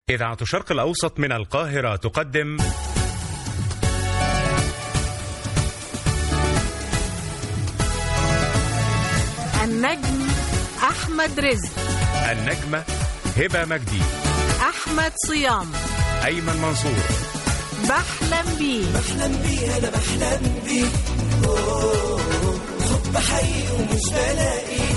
إذاعة الشرق الأوسط من القاهرة تقدم النجم أحمد رزق النجمة هبة مجدي أحمد صيام أيمن منصور بحلم بيه بحلم بيه انا بحلم بيه أوه، حب حقيقي ومش بلاقيه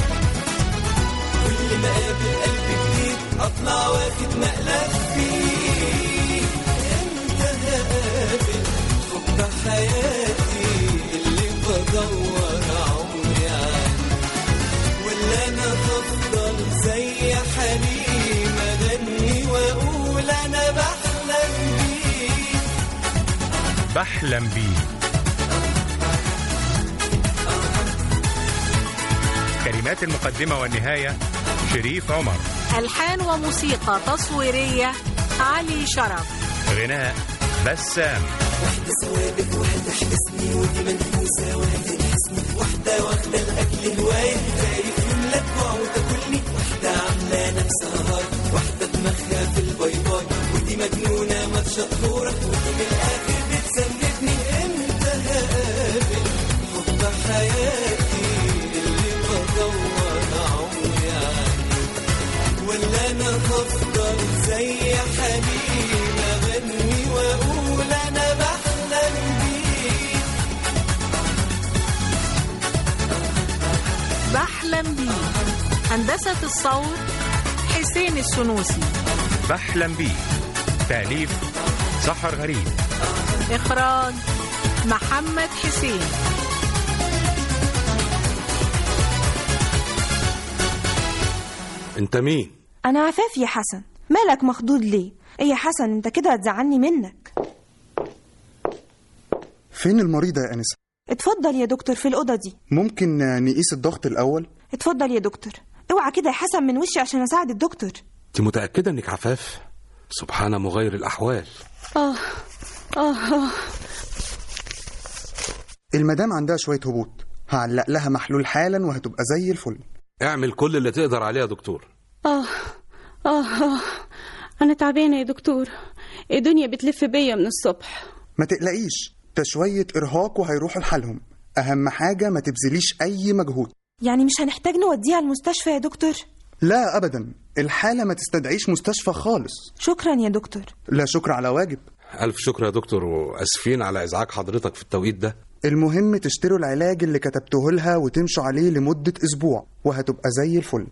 كل ما اقابل قلب جديد اطلع واخد مقلب فيه امتى هقابل حب حياتي اللي بدور عمري عنه ولا انا هفضل زي حليم اغني واقول انا بحلم بيه بحلم بيه كلمات المقدمة والنهاية شريف عمر ألحان وموسيقى تصويرية علي شرف غناء بسام واحدة سوابق واحدة حبسني ودي منحوسة واحدة نحسني واحدة واخدة الأكل هواية خايف يملى جوع وتاكلني واحدة عاملة نفسها هاي واحدة دماغها في الباي باي ودي مجنونة ما شطورة ودي من الآخر بتسندني امتى هقابل حب حياتي اللي بدور عمري عنه ولا انا هفضل زي حليم اغني واقول انا بحلم بيه بحلم بيه هندسة الصوت حسين السنوسي بحلم بيه تأليف سحر غريب إخراج محمد حسين انت مين أنا عفاف يا حسن مالك مخضوض ليه؟ إيه يا حسن أنت كده هتزعلني منك فين المريضة يا أنسة؟ اتفضل يا دكتور في الأوضة دي ممكن نقيس الضغط الأول؟ اتفضل يا دكتور اوعى كده يا حسن من وشي عشان أساعد الدكتور انت متأكدة انك عفاف سبحان مغير الأحوال آه آه آه المدام عندها شوية هبوط هعلق لها محلول حالا وهتبقى زي الفل اعمل كل اللي تقدر عليه يا دكتور آه آه آه أنا تعبانة يا دكتور الدنيا بتلف بيا من الصبح ما تقلقيش ده شوية إرهاق وهيروحوا لحالهم أهم حاجة ما تبذليش أي مجهود يعني مش هنحتاج نوديها المستشفى يا دكتور لا أبدا الحالة ما تستدعيش مستشفى خالص شكرا يا دكتور لا شكر على واجب ألف شكر يا دكتور وأسفين على إزعاج حضرتك في التوقيت ده المهم تشتروا العلاج اللي كتبته لها وتمشوا عليه لمدة أسبوع وهتبقى زي الفل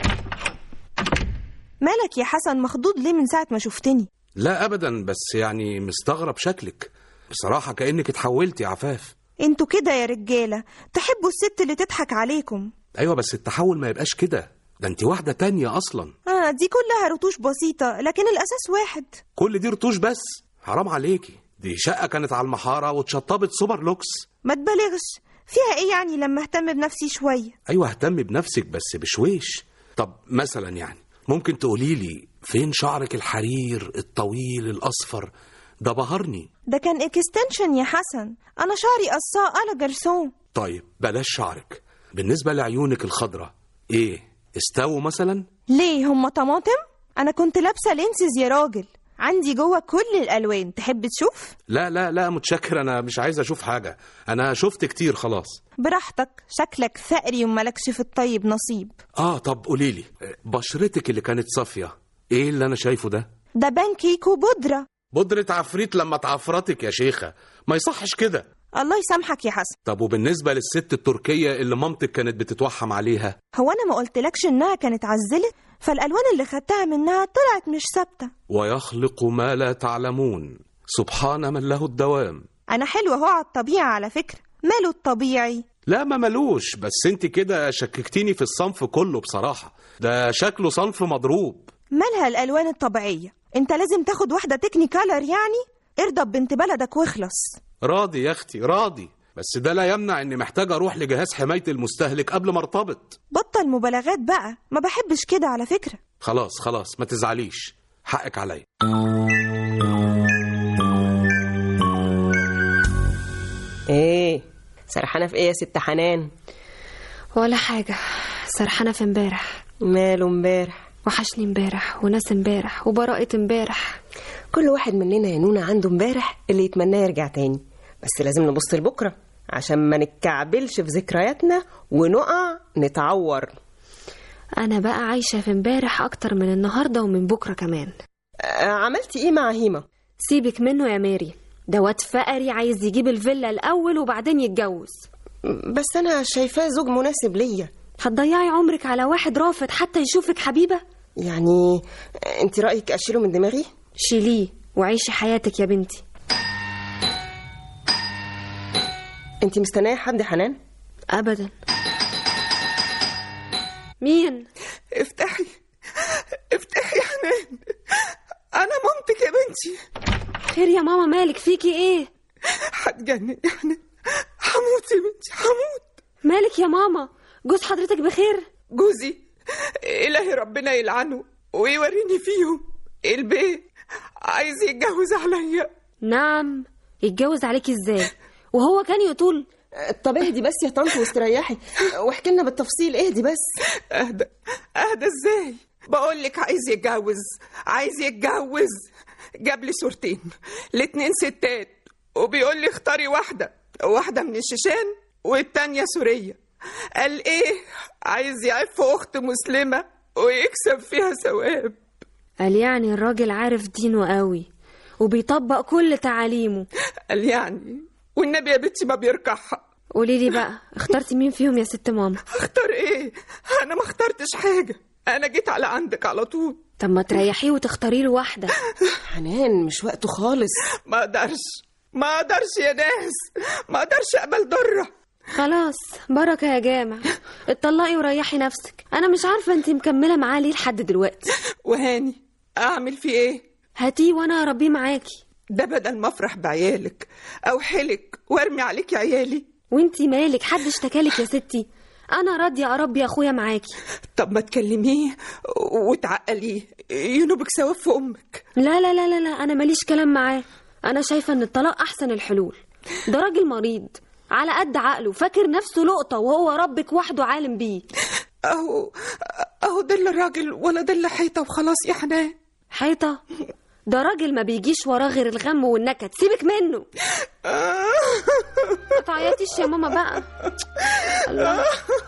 مالك يا حسن مخضوض ليه من ساعة ما شفتني لا أبدا بس يعني مستغرب شكلك بصراحة كأنك اتحولتي يا عفاف انتوا كده يا رجالة تحبوا الست اللي تضحك عليكم أيوة بس التحول ما يبقاش كده ده انت واحدة تانية أصلا آه دي كلها رتوش بسيطة لكن الأساس واحد كل دي رتوش بس حرام عليكي دي شقة كانت على المحارة واتشطبت سوبر لوكس ما تبالغش فيها ايه يعني لما اهتم بنفسي شوية أيوة اهتم بنفسك بس بشويش طب مثلا يعني ممكن تقولي لي فين شعرك الحرير الطويل الأصفر ده بهرني ده كان اكستنشن يا حسن أنا شعري قصاه على جرسون طيب بلاش شعرك بالنسبة لعيونك الخضرة ايه استووا مثلا ليه هما طماطم؟ أنا كنت لابسة لينسز يا راجل عندي جوه كل الألوان تحب تشوف؟ لا لا لا متشكر انا مش عايز اشوف حاجة انا شفت كتير خلاص براحتك شكلك ثأري وملكش في الطيب نصيب اه طب قوليلي بشرتك اللي كانت صافية ايه اللي انا شايفه ده ده بانكيك وبودرة بودرة عفريت لما تعفرتك يا شيخة ما يصحش كده الله يسامحك يا حسن طب وبالنسبة للست التركية اللي مامتك كانت بتتوحم عليها هو أنا ما قلتلكش إنها كانت عزلت؟ فالألوان اللي خدتها منها طلعت مش ثابتة ويخلق ما لا تعلمون سبحان من له الدوام أنا حلوة أهو على الطبيعة على فكرة ماله الطبيعي لا ما ملوش بس انت كده شككتيني في الصنف كله بصراحة ده شكله صنف مضروب مالها الألوان الطبيعية أنت لازم تاخد واحدة تكنيكالر يعني ارضى بنت بلدك واخلص راضي يا اختي راضي بس ده لا يمنع اني محتاج اروح لجهاز حماية المستهلك قبل ما ارتبط بطل مبالغات بقى ما بحبش كده على فكرة خلاص خلاص ما تزعليش حقك عليا ايه سرحانة في ايه يا ست حنان ولا حاجة سرحانة في امبارح ماله امبارح وحشني امبارح وناس امبارح وبراءة امبارح كل واحد مننا يا نونا عنده امبارح اللي يتمناه يرجع تاني بس لازم نبص لبكرة عشان ما نتكعبلش في ذكرياتنا ونقع نتعور انا بقى عايشة في امبارح اكتر من النهاردة ومن بكرة كمان آه، عملتي ايه مع هيما سيبك منه يا ماري ده واد فقري عايز يجيب الفيلا الاول وبعدين يتجوز بس انا شايفاه زوج مناسب ليا هتضيعي عمرك على واحد رافض حتى يشوفك حبيبة يعني آه، انت رايك اشيله من دماغي شيليه وعيشي حياتك يا بنتي انت مستنيه حد يا حنان ابدا مين افتحي افتحي يا حنان انا مامتك يا بنتي خير يا ماما مالك فيكي ايه هتجنن يا حنان هموت يا بنتي هموت مالك يا ماما جوز حضرتك بخير جوزي إلهي ربنا يلعنه ويوريني فيهم البيه عايز يتجوز عليا نعم يتجوز عليكي ازاي وهو كان يطول آه، طب اهدي بس يا طنط واستريحي آه، واحكي لنا بالتفصيل اهدي بس اهدى اهدى ازاي بقول لك عايز يتجوز عايز يتجوز جاب لي صورتين الاتنين ستات وبيقول لي اختاري واحده واحده من الشيشان والتانيه سوريه قال ايه عايز يعف اخت مسلمه ويكسب فيها ثواب قال يعني الراجل عارف دينه قوي وبيطبق كل تعاليمه قال يعني والنبي يا بنتي ما بيركعها قولي لي بقى اخترتي مين فيهم يا ست ماما اختار ايه انا ما اخترتش حاجه انا جيت على عندك على طول طب ما تريحيه وتختاري له واحده حنان مش وقته خالص ما اقدرش ما اقدرش يا ناس ما اقدرش اقبل ضره خلاص بركه يا جامع اتطلقي وريحي نفسك انا مش عارفه انت مكمله معاه ليه لحد دلوقتي وهاني اعمل فيه ايه هاتيه وانا اربيه معاكي ده بدل ما افرح بعيالك او حلك وارمي عليك عيالي وانتي مالك حد اشتكالك يا ستي انا راضيه اربي اخويا معاكي طب ما تكلميه وتعقليه ينوبك ثواب في امك لا لا لا لا لا انا ماليش كلام معاه انا شايفه ان الطلاق احسن الحلول ده راجل مريض على قد عقله فاكر نفسه لقطه وهو ربك وحده عالم بيه اهو اهو دل الراجل ولا دل حيطه وخلاص يا حنان حيطه ده راجل ما بيجيش وراه غير الغم والنكد سيبك منه ما تعيطيش يا ماما بقى الله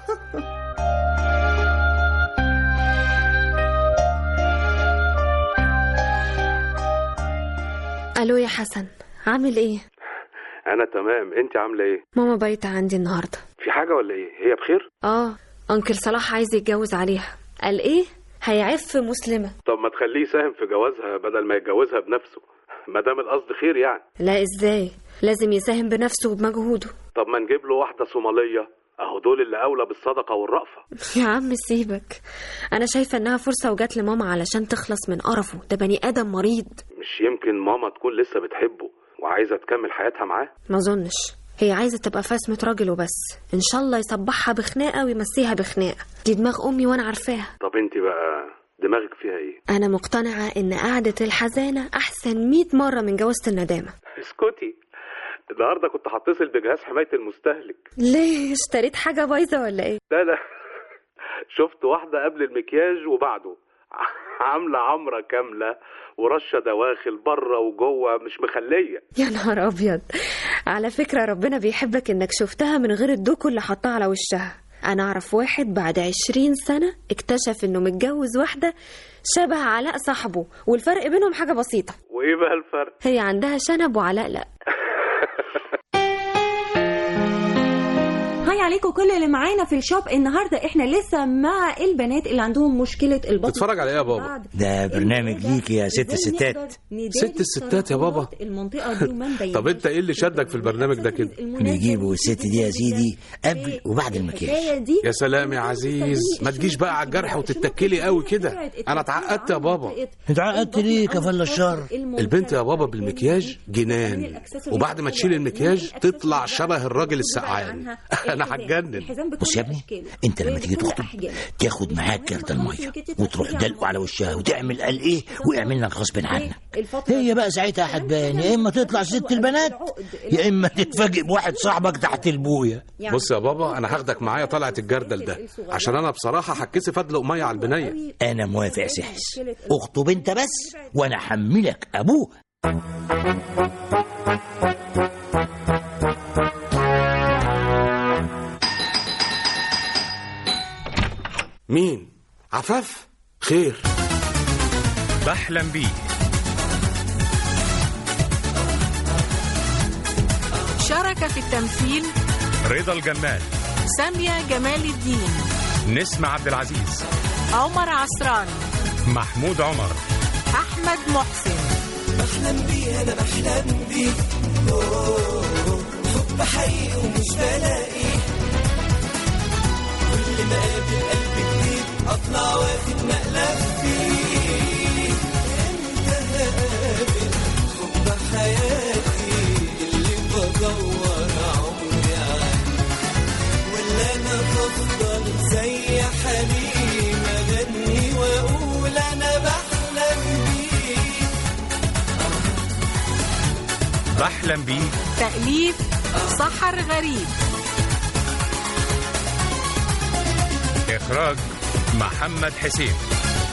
الو يا حسن عامل ايه انا تمام انت عامله ايه ماما بايته عندي النهارده في حاجه ولا ايه هي بخير اه انكل صلاح عايز يتجوز عليها قال ايه هيعف مسلمه طب ما تخليه يساهم في جوازها بدل ما يتجوزها بنفسه ما دام القصد خير يعني لا ازاي لازم يساهم بنفسه وبمجهوده طب ما نجيب له واحده صوماليه اهو دول اللي اولى بالصدقه والرأفه يا عم سيبك انا شايفه انها فرصه وجات لماما علشان تخلص من قرفه ده بني ادم مريض مش يمكن ماما تكون لسه بتحبه وعايزه تكمل حياتها معاه ما اظنش هي عايزه تبقى فاسمه راجل وبس ان شاء الله يصبحها بخناقه ويمسيها بخناقه دي دماغ امي وانا عارفاها طب انت بقى دماغك فيها ايه انا مقتنعه ان قعده الحزانه احسن 100 مره من جوازه الندامه اسكتي النهارده كنت هتصل بجهاز حمايه المستهلك ليه اشتريت حاجه بايظه ولا ايه لا لا شفت واحده قبل المكياج وبعده عامله عمره كامله ورشه دواخل بره وجوه مش مخليه يا نهار ابيض على فكره ربنا بيحبك انك شفتها من غير الدوكو اللي حطها على وشها انا اعرف واحد بعد عشرين سنه اكتشف انه متجوز واحده شبه علاء صاحبه والفرق بينهم حاجه بسيطه وايه بقى الفرق هي عندها شنب وعلاء لا هاي عليكم كل اللي معانا في الشوب النهارده احنا لسه مع البنات اللي عندهم مشكله البطن تتفرج على ايه يا بابا ده برنامج ليك يا ست الستات ست الستات يا بابا المنطقه دي وما نبينش طب انت ايه اللي شدك في البرنامج ده كده بيجيبوا الست دي يا سيدي قبل وبعد المكياج دي يا سلام يا عزيز ما تجيش بقى على الجرح وتتكلي قوي كده انا اتعقدت يا بابا اتعقدت ليه كفل الشر البنت يا بابا بالمكياج جنان وبعد ما تشيل المكياج تطلع شبه الراجل السقعان انا هتجنن الحزام بكل بص يا ابني أشكاله انت لما تيجي وبكل تخطب أحجامه. تاخد معاك كارت الميه وتروح دلقه على وشها وتعمل قال ايه ويعمل لك غصب عنك الفترة هي بقى ساعتها هتبان يا اما تطلع ست البنات يا اما تتفاجئ بواحد صاحبك تحت البويه بص يا بابا انا هاخدك معايا طلعة الجردل ده عشان انا بصراحة هتكسف ادلق مية على البنية انا موافق يا سحس اخطب انت بس وانا احملك ابوه مين عفاف خير بحلم بيه شارك في التمثيل رضا الجمال سامية جمال الدين نسمة عبد العزيز عمر عصراني محمود عمر أحمد محسن بحلم بيه انا بحلم بيه أوه، حب حقيقي ومش بلاقيه كل ما اقابل قلب جديد اطلع واخد مقلب فيه انت هقابل حب حياتي اللي بدور عمري عليه ولا انا بفضل زي حليم اغني واقول انا بحلم بيه بحلم بيه تأليف سحر غريب إخراج محمد حسين